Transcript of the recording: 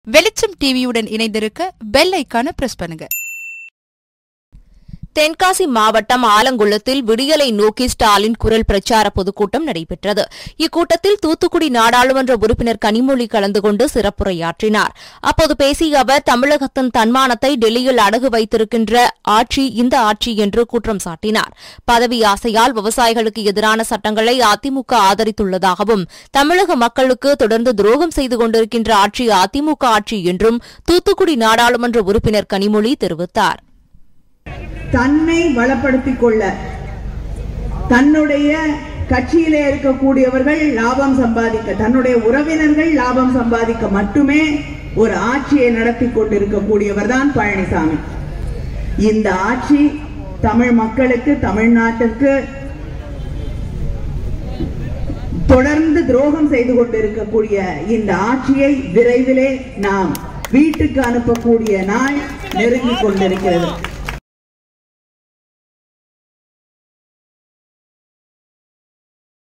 வெளிச்சம் டிவியுடன் இணைந்திருக்க பெல் ஐக்கான பிரஸ் பண்ணுங்க தென்காசி மாவட்டம் ஆலங்குளத்தில் விடியலை நோக்கி ஸ்டாலின் குரல் பிரச்சார பொதுக்கூட்டம் நடைபெற்றது இக்கூட்டத்தில் தூத்துக்குடி நாடாளுமன்ற உறுப்பினர் கனிமொழி கலந்து கொண்டு சிறப்புரையாற்றினார் அப்போது பேசிய அவர் தமிழகத்தின் தன்மானத்தை டெல்லியில் அடகு வைத்திருக்கின்ற ஆட்சி இந்த ஆட்சி என்று குற்றம் சாட்டினார் பதவி ஆசையால் விவசாயிகளுக்கு எதிரான சட்டங்களை அதிமுக ஆதரித்துள்ளதாகவும் தமிழக மக்களுக்கு தொடர்ந்து துரோகம் செய்து கொண்டிருக்கின்ற ஆட்சி அதிமுக ஆட்சி என்றும் தூத்துக்குடி நாடாளுமன்ற உறுப்பினர் கனிமொழி தெரிவித்தார் தன்னை வளப்படுத்திக் கொள்ள தன்னுடைய கட்சியிலே இருக்கக்கூடியவர்கள் லாபம் சம்பாதிக்க தன்னுடைய உறவினர்கள் லாபம் சம்பாதிக்க மட்டுமே ஒரு ஆட்சியை நடத்தி கொண்டிருக்கக்கூடியவர் தான் பழனிசாமி இந்த ஆட்சி தமிழ் மக்களுக்கு தமிழ்நாட்டுக்கு தொடர்ந்து துரோகம் செய்து கொண்டிருக்கக்கூடிய இந்த ஆட்சியை விரைவிலே நாம் வீட்டுக்கு அனுப்பக்கூடிய நாள் நெருங்கிக் கொண்டிருக்கிறது